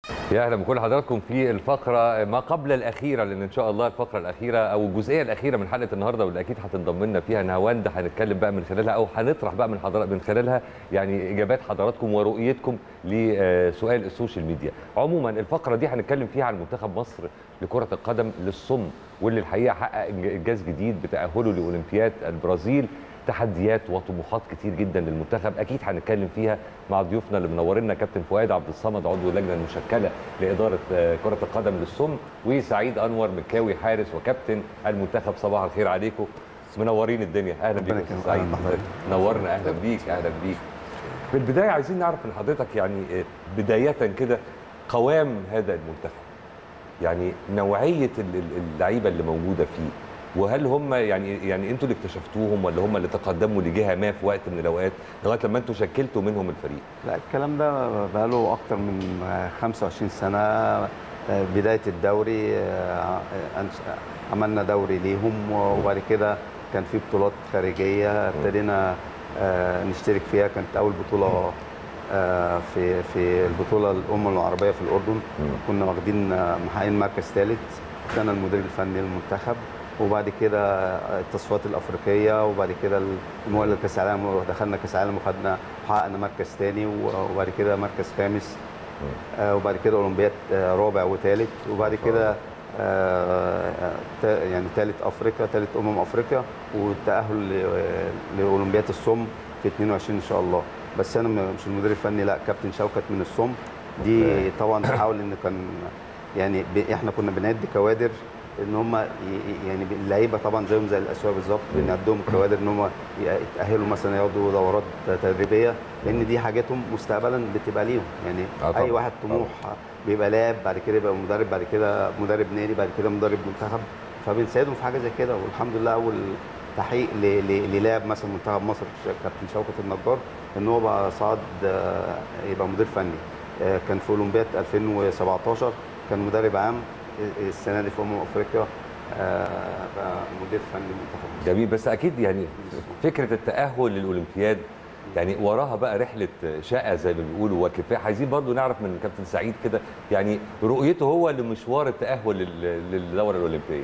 يا اهلا بكل حضراتكم في الفقره ما قبل الاخيره لان ان شاء الله الفقره الاخيره او الجزئيه الاخيره من حلقه النهارده واللي اكيد هتنضم لنا فيها نهاوند هنتكلم بقى من خلالها او هنطرح بقى من حضرات من خلالها يعني اجابات حضراتكم ورؤيتكم لسؤال السوشيال ميديا. عموما الفقره دي هنتكلم فيها عن منتخب مصر لكره القدم للصم واللي الحقيقه حقق انجاز جديد بتاهله لاولمبياد البرازيل تحديات وطموحات كتير جدا للمنتخب اكيد هنتكلم فيها مع ضيوفنا اللي منورنا كابتن فؤاد عبد الصمد عضو اللجنه المشكله لاداره كره القدم للصم وسعيد انور مكاوي حارس وكابتن المنتخب صباح الخير عليكم منورين الدنيا اهلا بيك استاذ سعيد نورنا اهلا بيك اهلا بيك في البدايه عايزين نعرف من حضرتك يعني بدايه كده قوام هذا المنتخب يعني نوعيه اللعيبه اللي موجوده فيه وهل هم يعني يعني انتوا اللي اكتشفتوهم ولا هم اللي تقدموا لجهه ما في وقت من الاوقات لغايه لما انتوا شكلتوا منهم الفريق؟ لا الكلام ده بقاله اكتر من 25 سنه بدايه الدوري عملنا دوري ليهم وبعد كده كان في بطولات خارجيه ابتدينا نشترك فيها كانت اول بطوله في في البطوله الامم العربيه في الاردن كنا واخدين محققين مركز ثالث كان المدير الفني للمنتخب وبعد كده التصفيات الافريقيه وبعد كده المؤهل لكاس العالم دخلنا كاس العالم وخدنا حققنا مركز ثاني وبعد كده مركز خامس وبعد كده اولمبياد رابع وثالث وبعد كده يعني ثالث افريقيا ثالث امم افريقيا والتاهل لاولمبياد الصم في 22 ان شاء الله بس انا مش المدير الفني لا كابتن شوكت من الصم دي طبعا بحاول ان كان يعني احنا كنا بنعد كوادر ان هم يعني اللعيبه طبعا زيهم زي الاسواق بالظبط بنعدهم كوادر ان هم يتاهلوا مثلا ياخدوا دورات تدريبيه لان دي حاجاتهم مستقبلا بتبقى ليهم يعني آه اي واحد طموح بيبقى لاعب بعد كده يبقى مدرب بعد كده مدرب نادي بعد كده مدرب منتخب فبنساعدهم في حاجه زي كده والحمد لله اول تحقيق للاعب مثلا منتخب مصر كابتن شوكت النجار ان هو بقى صعد يبقى مدير فني كان في اولمبياد 2017 كان مدرب عام السنه دي في امم افريقيا بقى مدير فني المنتخب جميل بس اكيد يعني فكره التاهل للاولمبياد يعني وراها بقى رحله شقه زي ما بيقولوا وكفاح عايزين برضو نعرف من كابتن سعيد كده يعني رؤيته هو لمشوار التاهل للدوره الاولمبيه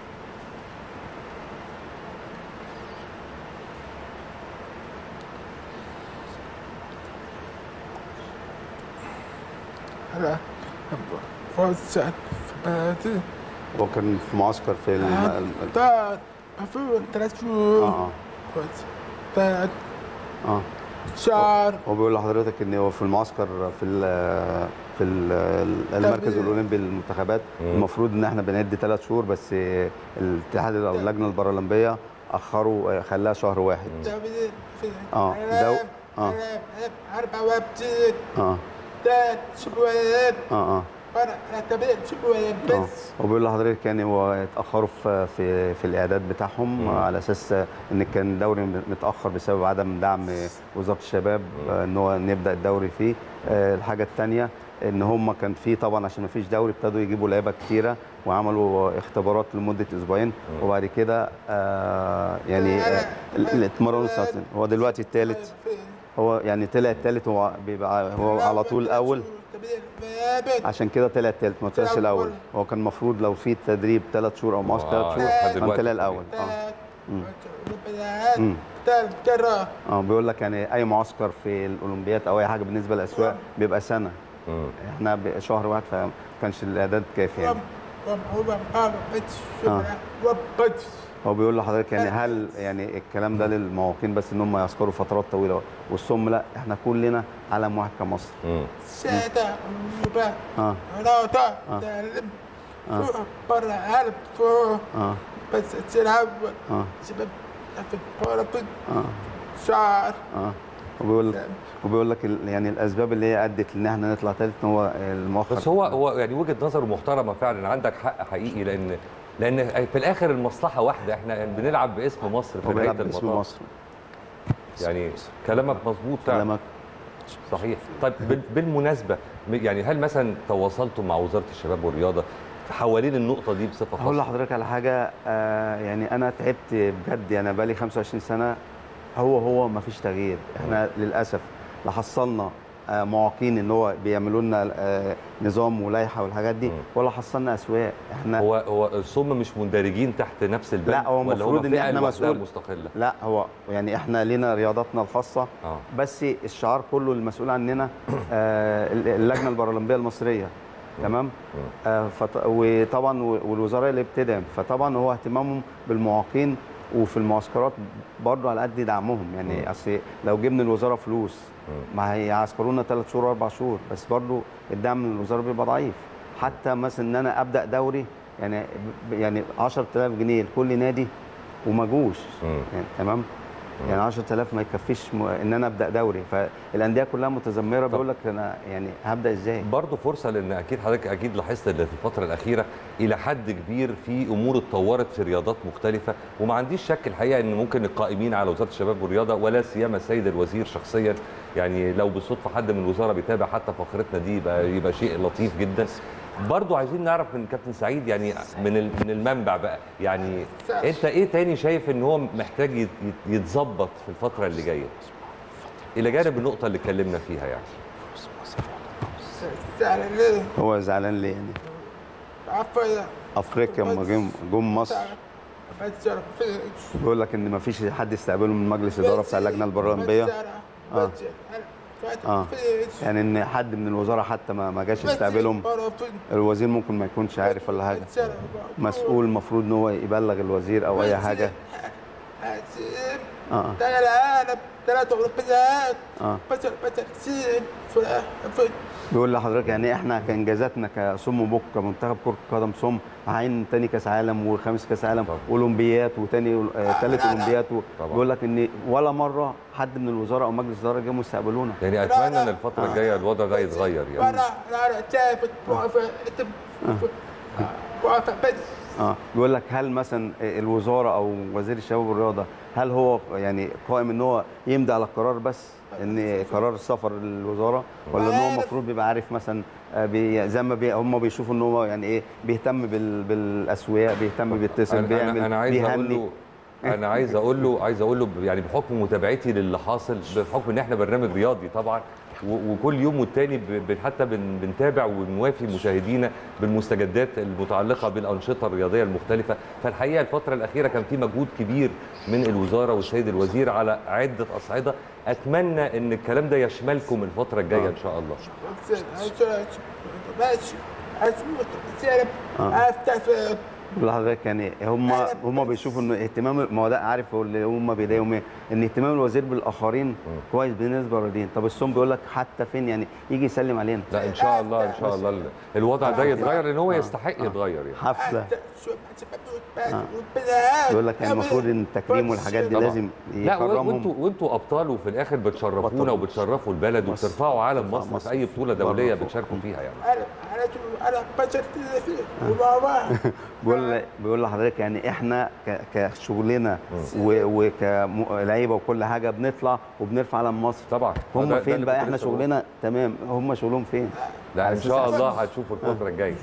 هلا فوز بلدي هو كان في معسكر في الم... ده المفروض ثلاث شهور اه فوز ثلاث اه شهر هو بيقول لحضرتك ان هو في المعسكر في ال في ال المركز الاولمبي للمنتخبات المفروض ان احنا بنعد ثلاث شهور بس الاتحاد او اللجنه البارالمبيه اخروا خلاها شهر واحد اه دو اه أربعة وعشرين اه ثلاث شهور اه اه اعتبر شهور بس هو بيقول لحضرتك يعني هو اتاخروا في في, في الاعداد بتاعهم مم. على اساس ان كان الدوري متاخر بسبب عدم دعم وزاره الشباب ان هو نبدا الدوري فيه الحاجه الثانيه ان هم كان في طبعا عشان ما فيش دوري ابتدوا يجيبوا لعيبه كتيره وعملوا اختبارات لمده اسبوعين وبعد كده آه يعني اتمرنوا سنتين هو دلوقتي الثالث هو يعني طلع الثالث هو بيبقى هو على طول الاول عشان كده طلع الثالث ما طلعش الاول هو كان المفروض لو في تدريب ثلاث شهور او معسكر ثلاث شهور كان طلع الاول اه اه اه بيقول لك يعني اي معسكر في الاولمبياد او اي حاجه بالنسبه للاسواق بيبقى سنه مم. احنا شهر واحد فما كانش الاعداد كافي يعني هو بيقول لحضرتك يعني هل يعني الكلام ده للمواقين بس ان هم يعسكروا فترات طويله والصم لا احنا كلنا علم واحد كمصر سادة وبا اه روضة آه. تعلم آه. فوق برا عالم فوق اه بس تلعب اه شباب في البارابل اه شعر اه وبيقول لك وبيقول لك ال- يعني الاسباب اللي هي ادت ان احنا نطلع ثالث ان هو المؤخر بس هو هو يعني وجهه نظره محترمه فعلا عندك حق حقيقي لان لان في الاخر المصلحه واحده احنا بنلعب باسم مصر في هو نهايه بيلعب باسم المطاف مصر يعني كلامك مظبوط فعلا كلامك صحيح طيب بال- بالمناسبه يعني هل مثلا تواصلتم مع وزاره الشباب والرياضه حوالين النقطه دي بصفه هقول خاصه لحضرتك على حاجه آه يعني انا تعبت بجد يعني بقالي 25 سنه هو هو ما فيش تغيير احنا للاسف لا حصلنا آه، معاقين ان هو بيعملوا لنا آه، نظام ولائحه والحاجات دي مم. ولا حصلنا اسواق احنا هو هو الصم مش مندرجين تحت نفس البند لا، هو ولا المفروض هم إن فئة إحنا لوحدها مسؤول. مستقله لا هو يعني احنا لينا رياضاتنا الخاصه اه بس الشعار كله المسؤول عننا آه، اللجنه البارالمبيه المصريه تمام آه، فط- وطبعا و- والوزاره اللي بتدعم فطبعا هو اهتمامهم بالمعاقين وفي المعسكرات برضه على قد دعمهم مم. يعني اصل لو جبنا الوزاره فلوس ما هيعسكرونا ثلاث شهور اربع شهور بس برضه الدعم من الوزاره بيبقى ضعيف حتى مثلا ان انا ابدا دوري يعني ب- يعني 10000 جنيه لكل نادي وما جوش مم. يعني تمام يعني 10000 ما يكفيش م... ان انا ابدا دوري فالانديه كلها متذمره بيقول لك انا يعني هبدا ازاي برضه فرصه لان اكيد حضرتك اكيد لاحظت ان في الفتره الاخيره الى حد كبير في امور اتطورت في رياضات مختلفه وما عنديش شك الحقيقه ان ممكن القائمين على وزاره الشباب والرياضه ولا سيما السيد الوزير شخصيا يعني لو بالصدفه حد من الوزاره بيتابع حتى فقرتنا دي يبقى يبقى شيء لطيف جدا برضه عايزين نعرف من كابتن سعيد يعني من ال- من المنبع بقى يعني انت ايه تاني شايف ان هو محتاج يت- يت- يتظبط في الفتره اللي جايه الى جانب النقطه اللي اتكلمنا فيها يعني زعل ليه هو زعلان ليه يعني عفوا يا افريقيا لما جم جم مصر بتشرب في بيقول لك ان ما فيش حد استقبله من مجلس الاداره بتاع اللجنه البرلمبيه آه. اه يعني ان حد من الوزاره حتى ما ما جاش يستقبلهم الوزير ممكن ما يكونش عارف ولا حاجه مسؤول المفروض ان هو يبلغ الوزير او اي حاجه اه ده العالم ثلاثة أوروبيات اه بشر بشر سين في بيقول لحضرتك يعني احنا كانجازاتنا كصم بوك كمنتخب كره قدم صم عين تاني كاس عالم وخامس كاس عالم طبعا. واولمبيات وتاني آه ثالث اولمبيات و- طبعا. بيقول لك ان ولا مره حد من الوزاره او مجلس الاداره جم يستقبلونا يعني اتمنى ان الفتره الجايه الوضع ده يتغير يعني وأنا أنا شايف موافق أنت موافق بس اه بيقول لك هل مثلا الوزاره او وزير الشباب والرياضه هل هو يعني قائم ان هو يمضي على القرار بس ان قرار السفر للوزاره ولا ان هو المفروض بيبقى عارف مثلا آه، بي زي ما بي هم بيشوفوا ان هو يعني ايه بيهتم بال بالاسوياء بيهتم بيتصل انا بيعمل انا, أنا عايز اقول بيهني له انا عايز اقول له عايز اقول له يعني بحكم متابعتي للي حاصل بحكم ان احنا برنامج رياضي طبعا و- وكل يوم والتاني ب- ب- حتى بن- بنتابع ونوافي مشاهدينا بالمستجدات المتعلقه بالانشطه الرياضيه المختلفه فالحقيقه الفتره الاخيره كان في مجهود كبير من الوزاره والسيد الوزير على عده اصعده اتمنى ان الكلام ده يشملكم الفتره الجايه ان شاء الله ماشي أسموت سيرب آه. أفتح في بقول لحضرتك يعني هم هم بيشوفوا ان اهتمام ما هو ده عارف هو اللي هم بيضايقهم ايه ان اهتمام الوزير بالاخرين كويس بالنسبه للرياضيين طب السوم بيقول لك حتى فين يعني يجي يسلم علينا لا ان شاء الله ان شاء الله الوضع ده يتغير لان هو يستحق يتغير يعني حفله بيقول بيقول لك يعني المفروض ان التكريم والحاجات دي طبعا. لازم لا و- يكرمهم وانتوا وانتوا ابطال وفي الاخر بتشرفونا بطل. وبتشرفوا البلد مصر. وبترفعوا علم بترفع مصر في مصر. اي بطوله بره دوليه فوق. بتشاركوا فيها يعني انا انا انا بشر فيه وماما بيقول بيقول لحضرتك يعني احنا ك- كشغلنا و- وكلعيبه وكل حاجه بنطلع وبنرفع علم مصر طبعا ده- هم ده فين اللي بقى كنت احنا لسه بقوله. شغلنا تمام هم شغلهم فين لا ان شاء الله هتشوفوا الفتره الجايه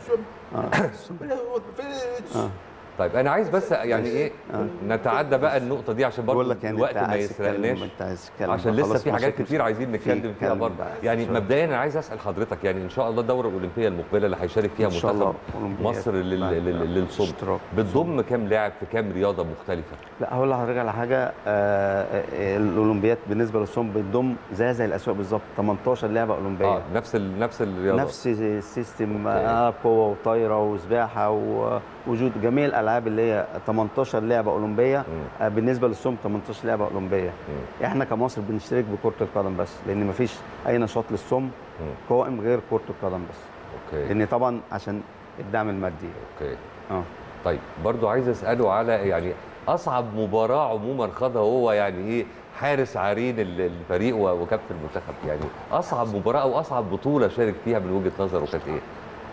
طيب انا عايز بس يعني ايه نتعدى بقى النقطه دي عشان بقول برضه لك يعني الوقت انت ما عايز تتكلم يسرقناش انت عايز تتكلم عشان لسه خلاص في حاجات مشاكل. كتير عايزين نتكلم في فيها كلام برضه بقى. يعني شوية. مبدئيا انا عايز اسال حضرتك يعني ان شاء الله الدوره الاولمبيه المقبله اللي هيشارك فيها إن شاء الله. منتخب أولمبياد. مصر لل- لا، لل- لا. للصلب اشتراك. بتضم كام لاعب في كام رياضه مختلفه لا هقول لحضرتك على حاجه آه، آه، الاولمبياد بالنسبه للصوم بتضم زي زي الاسواق بالظبط 18 لعبه اولمبيه اه نفس ال... نفس الرياضه نفس السيستم آه قوه وطايره وسباحه ووجود جميع الالعاب اللي هي 18 لعبه اولمبيه آه بالنسبه للصوم 18 لعبه اولمبيه احنا كمصر بنشترك بكره القدم بس لان مفيش اي نشاط للصوم قائم غير كره القدم بس اوكي لان طبعا عشان الدعم المادي اوكي اه طيب برضو عايز اساله على يعني اصعب مباراه عموما خاضها هو يعني ايه حارس عرين ال- الفريق و- وكابتن المنتخب يعني اصعب مباراه او اصعب بطوله شارك فيها من وجهه نظره كانت ايه؟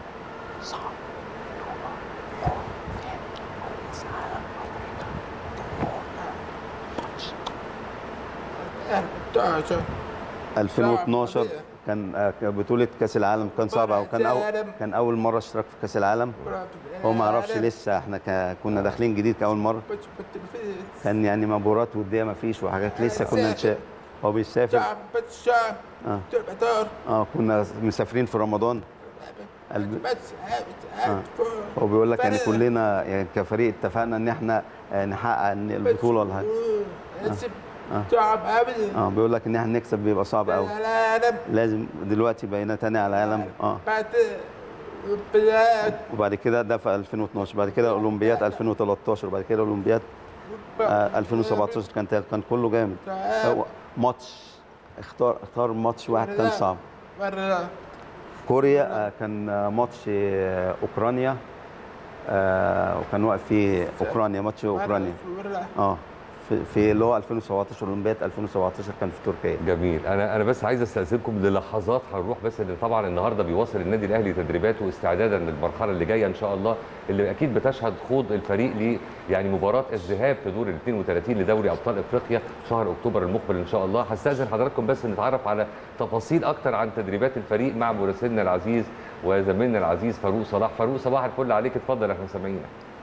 تعال 2012 صعب. كان آه، كان بطوله كاس العالم كان صعب او كان أو كان اول مره اشترك في كاس العالم هو ما يعرفش لسه احنا ك- كنا داخلين جديد كاول مره كان يعني مباريات وديه ما فيش وحاجات لسه كنا نشا هو بيسافر شعب الشعب اه تعبتار اه كنا مسافرين في رمضان الب- بس آه. هو بيقول لك يعني كلنا يعني كفريق اتفقنا ان احنا آه، نحقق إن البطوله ولا حاجه آه. شعب ابدا اه بيقول لك ان احنا نكسب بيبقى صعب قوي العالم لازم دلوقتي بقينا تاني على العالم اه بعد بلاد وبعد كده ده في 2012 بعد كده اولمبياد 2013 وبعد كده اولمبياد آه 2017 كان تالت كان كله جامد هو ماتش اختار اختار ماتش واحد كان صعب مرة كوريا آه كان آه، ماتش آه اوكرانيا آه وكان واقف فيه اوكرانيا ماتش اوكرانيا مرة اه في, في اللي هو 2017 اولمبياد 2017 كان في تركيا جميل انا انا بس عايز استاذنكم للحظات هنروح بس ان طبعا النهارده بيواصل النادي الاهلي تدريباته استعدادا للمرحله اللي جايه ان شاء الله اللي اكيد بتشهد خوض الفريق ل يعني مباراه الذهاب في دور ال 32 لدوري ابطال افريقيا شهر اكتوبر المقبل ان شاء الله هستاذن حضراتكم بس نتعرف على تفاصيل اكتر عن تدريبات الفريق مع مراسلنا العزيز وزميلنا العزيز فاروق صلاح فاروق صباح الفل عليك اتفضل احنا سامعينك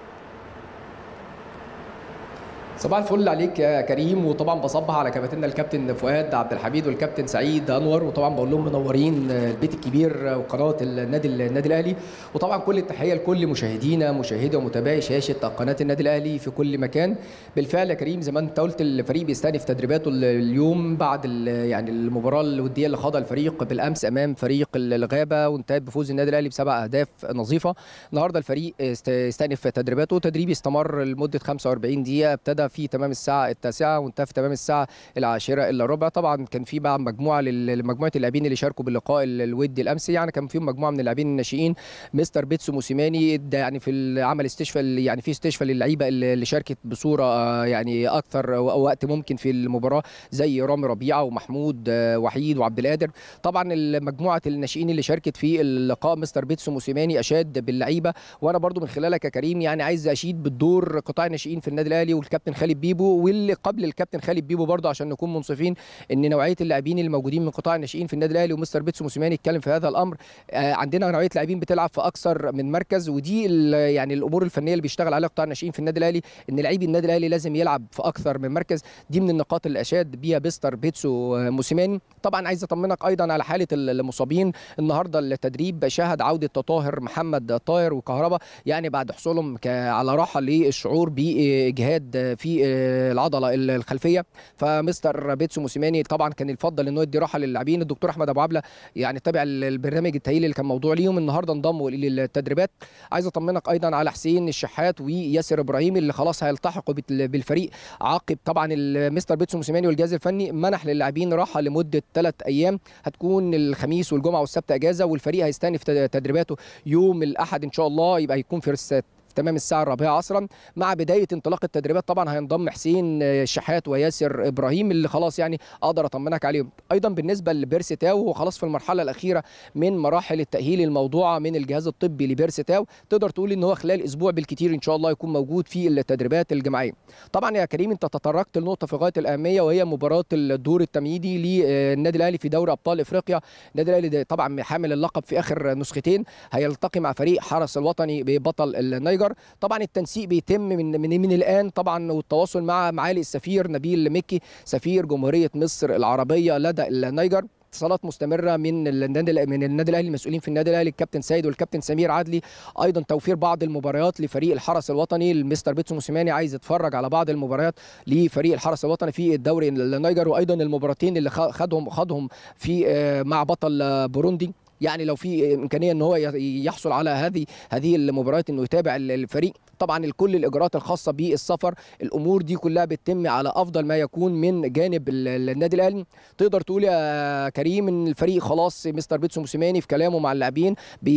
صباح الفل عليك يا كريم وطبعا بصبح على كباتننا الكابتن فؤاد عبد الحميد والكابتن سعيد انور وطبعا بقول لهم منورين البيت الكبير وقناه النادي النادي الاهلي وطبعا كل التحيه لكل مشاهدينا مشاهدي ومتابعي شاشه قناه النادي الاهلي في كل مكان بالفعل يا كريم زي ما انت قلت الفريق بيستأنف تدريباته اليوم بعد ال- يعني المباراه الوديه اللي خاضها الفريق بالامس امام فريق الغابه وانتهت بفوز النادي الاهلي بسبع اهداف نظيفه النهارده الفريق است- استأنف تدريباته تدريب استمر لمده 45 دقيقه ابتدى في تمام الساعه التاسعه وانتهى في تمام الساعه العاشره الا ربع طبعا كان في بقى مجموعه لل- لمجموعه اللاعبين اللي شاركوا باللقاء ال- الودي الامس يعني كان فيهم مجموعه من اللاعبين الناشئين مستر بيتسو موسيماني ادى يعني في العمل استشفاء يعني في استشفاء للعيبه اللي اللي شاركت بصوره آه، يعني اكثر وقت ممكن في المباراه زي رامي ربيعه ومحمود آه، وحيد وعبد القادر طبعا مجموعه الناشئين اللي شاركت في اللقاء مستر بيتسو موسيماني اشاد باللعيبه وانا برضو من خلالك يا كريم يعني عايز اشيد بالدور قطاع الناشئين في النادي الاهلي والكابتن خالد بيبو واللي قبل الكابتن خالد بيبو برضو عشان نكون منصفين ان نوعيه اللاعبين الموجودين من قطاع الناشئين في النادي الاهلي ومستر بيتسو موسيماني اتكلم في هذا الامر آه، عندنا نوعيه لاعبين بتلعب في اكثر من مركز ودي ال- يعني الامور الفنيه اللي بيشتغل عليها قطاع الناشئين في النادي الاهلي ان لعيب النادي الاهلي لازم يلعب في اكثر من مركز دي من النقاط اللي اشاد بيها بيستر بيتسو آه، موسيماني طبعا عايز اطمنك ايضا على حاله المصابين النهارده التدريب شهد عوده طاهر محمد طاهر وكهربا يعني بعد حصولهم ك- على راحه للشعور باجهاد في العضله الخلفيه فمستر بيتسو موسيماني طبعا كان يفضل انه يدي راحه للاعبين الدكتور احمد ابو عبله يعني تابع البرنامج التاهيلي اللي كان موضوع ليهم النهارده انضموا للتدريبات عايز اطمنك ايضا على حسين الشحات وياسر ابراهيم اللي خلاص هيلتحقوا بال- بالفريق عقب طبعا المستر بيتسو موسيماني والجهاز الفني منح للاعبين راحه لمده ثلاث ايام هتكون الخميس والجمعه والسبت اجازه والفريق هيستأنف تد- تدريباته يوم الاحد ان شاء الله يبقى يكون في الس- في تمام الساعه الرابعه عصرا مع بدايه انطلاق التدريبات طبعا هينضم حسين آه، الشحات وياسر ابراهيم اللي خلاص يعني اقدر اطمنك عليهم ايضا بالنسبه لبيرسي تاو هو خلاص في المرحله الاخيره من مراحل التاهيل الموضوعه من الجهاز الطبي لبيرسي تاو تقدر تقول ان هو خلال اسبوع بالكثير ان شاء الله يكون موجود في التدريبات الجماعيه طبعا يا كريم انت تطرقت لنقطه في غايه الاهميه وهي مباراه الدور التمهيدي للنادي الاهلي في دوري ابطال افريقيا النادي الاهلي ده طبعا حامل اللقب في اخر نسختين هيلتقي مع فريق حرس الوطني ببطل النيجر طبعا التنسيق بيتم من من من الان طبعا والتواصل مع معالي السفير نبيل مكي سفير جمهوريه مصر العربيه لدى النيجر اتصالات مستمره من النادي من النادي الاهلي المسؤولين في النادي الاهلي الكابتن سيد والكابتن سمير عدلي ايضا توفير بعض المباريات لفريق الحرس الوطني المستر بيتسو موسيماني عايز يتفرج على بعض المباريات لفريق الحرس الوطني في الدوري النيجر وايضا المباراتين اللي خ- خدهم خدهم في آه، مع بطل آه، بوروندي يعني لو في امكانيه ان هو ي- يحصل على هذه هذه المباريات انه يتابع ال- الفريق طبعا كل الاجراءات الخاصه بالسفر الامور دي كلها بتتم على افضل ما يكون من جانب ال- ال- النادي الاهلي تقدر تقول يا كريم ان الفريق خلاص مستر بيتسو موسيماني في كلامه مع اللاعبين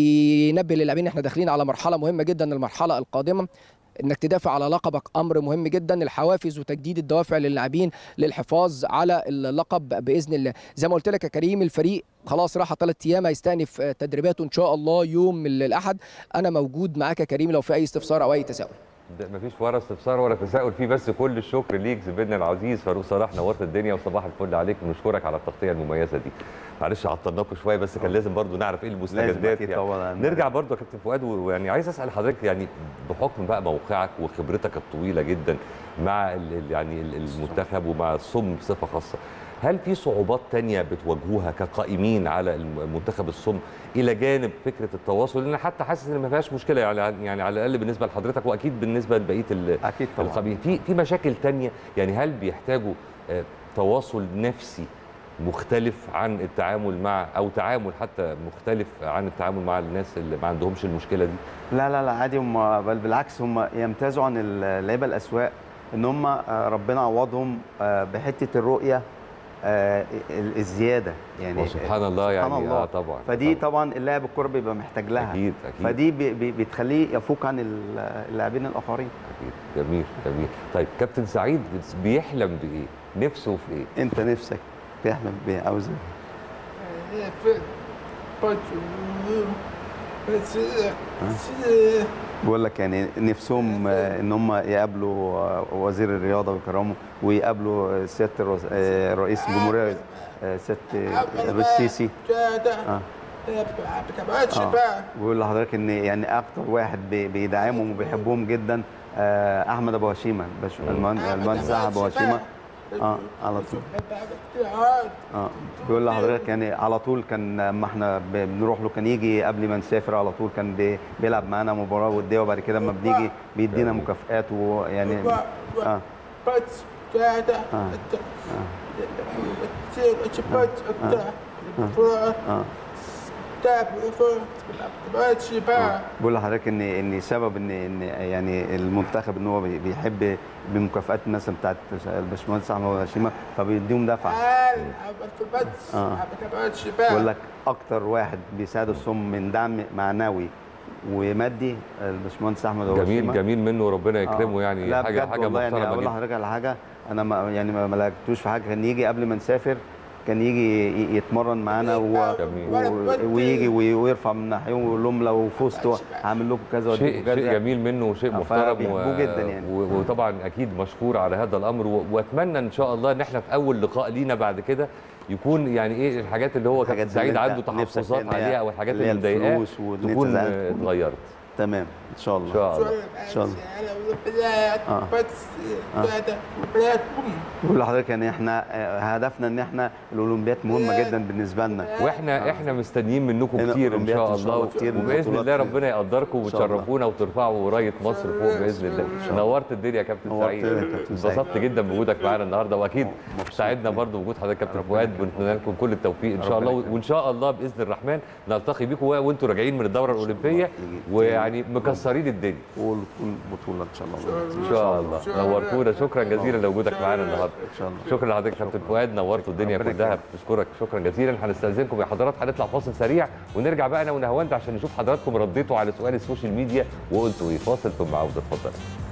بينبه للاعبين احنا داخلين على مرحله مهمه جدا المرحله القادمه انك تدافع على لقبك امر مهم جدا الحوافز وتجديد الدوافع للاعبين للحفاظ على اللقب باذن الله زي ما قلت لك يا كريم الفريق خلاص راح ثلاث ايام هيستأنف آه، تدريباته ان شاء الله يوم الاحد انا موجود معاك يا كريم لو في اي استفسار او اي تساؤل ده مفيش ولا استفسار ولا تساؤل فيه بس كل الشكر ليك زميلنا العزيز فاروق صلاح نورت الدنيا وصباح الفل عليك ونشكرك على التغطيه المميزه دي معلش عطلناكم شويه بس كان لازم برضو نعرف ايه المستجدات أكيد يعني. طبعاً. نرجع برضو يا كابتن فؤاد و- ويعني عايز اسال حضرتك يعني بحكم بقى موقعك وخبرتك الطويله جدا مع ال- ال- يعني ال- المنتخب ومع الصم بصفه خاصه هل في صعوبات تانية بتواجهوها كقائمين على الم- منتخب الصم الى جانب فكره التواصل لان حتى حاسس ان ما فيهاش مشكله يعني يعني على الاقل بالنسبه لحضرتك واكيد بالنسبه لبقيه ال- اكيد طبعا القائمين في في مشاكل تانية يعني هل بيحتاجوا آه، تواصل نفسي مختلف عن التعامل مع او تعامل حتى مختلف عن التعامل مع الناس اللي ما عندهمش المشكله دي لا لا لا عادي هم بل بالعكس هم يمتازوا عن اللعيبه الاسواق ان هم آه، ربنا عوضهم آه، بحته الرؤيه آه، ال- الزياده يعني وسبحان الله يعني سبحان الله. اه طبعا فدي طبعا طبعا اللاعب الكوره بيبقى محتاج لها اكيد اكيد فدي بي- بي- بتخليه يفوق عن ال- اللاعبين الاخرين اكيد جميل جميل طيب كابتن سعيد بيحلم بايه نفسه في ايه انت نفسك تحلم بايه عاوز ايه بقول لك يعني نفسهم آه، ان هم يقابلوا آه، وزير الرياضه ويكرموا ويقابلوا سياده الرئيس- آه، رئيس الجمهوريه آه، سياده الرئيس السيسي اه آه. بقول لحضرتك ان يعني اكتر واحد بي- بيدعمهم وبيحبهم جدا آه، احمد ابو هشيمه باش- المهن- المهندس احمد ابو هشيمه اه على طول اه بيقول لحضرتك يعني على طول كان لما احنا ب- بنروح له كان يجي قبل ما نسافر على طول كان بي- بيلعب معانا مباراه وديه وبعد كده لما بنيجي بيدينا مكافآت ويعني اه اه بقول لحضرتك ان ان سبب ان ان يعني المنتخب ان هو بي- بيحب بمكافآت مثلا بتاعت الباشمهندس احمد هشيمه فبيديهم دفعه بقول لك اكتر واحد بيساعد الصم من دعم معنوي ومادي الباشمهندس احمد أبو جميل هشيمة. جميل منه وربنا آه. يكرمه يعني لا حاجه بجد حاجه والله يعني محترمه اقول جدا لحضرتك على حاجه انا ما يعني ما ما لعبتوش في حاجه كان يجي قبل ما نسافر كان يجي ي- يتمرن معانا و... جميل. و... ويجي وي- ويرفع من ناحيهم ويقول لهم لو فزتوا هعمل لكم كذا شيء واديكم شيء كذا جميل منه وشيء آه، محترم فبيحبوه جدا يعني. و... وطبعا اكيد مشكور على هذا الامر و... واتمنى ان شاء الله ان احنا في اول لقاء لينا بعد كده يكون يعني ايه الحاجات اللي هو الحاجات كابتن دي سعيد اللي عنده أنت نفسك تحفظات إن هي- عليها او الحاجات اللي هي اللي مضايقاه الفلوس وإن أنت تكون زعلان. اتغيرت تمام ان شاء الله ان شاء الله إن شاء الله. بقول لحضرتك يعني احنا آه، هدفنا ان احنا الاولمبياد مهمه جدا بالنسبه لنا واحنا احنا مستنيين منكم هنا كتير ان أولمبياد شاء إن شاء الله الله كتير، وباذن بطولات الله كتير. ربنا يقدركم إن شاء الله. وتشرفونا وترفعوا رايه مصر فوق باذن الله نورت الدنيا يا كابتن نورت سعيد الدنيا يا كابتن سعيد. انبسطت جدا بوجودك معانا النهارده واكيد مبسوط ساعدنا جدا. برضو بوجود حضرتك كابتن فؤاد ونتمنى لكم كل التوفيق ان شاء ربنا الله يكرمك. وان شاء الله باذن الرحمن نلتقي بيكم وانتم راجعين من الدوره الاولمبيه نيجي- ويعني مكسرين الدنيا وكل بطوله ان شاء الله ان شاء الله نورتونا شكرا جزيلا لوجودك معانا النهارده ان شاء الله شكرا لحضرتك يا كابتن فؤاد نورتوا الدنيا ربنا كلها يكرمك. بشكرك شكرا جزيلا هنستاذنكم يا حضرات هنطلع فاصل سريع ونرجع بقى انا ونهاوند عشان نشوف حضراتكم رديتوا على سؤال السوشيال ميديا وقلتوا ايه فاصل ثم عوده اتفضل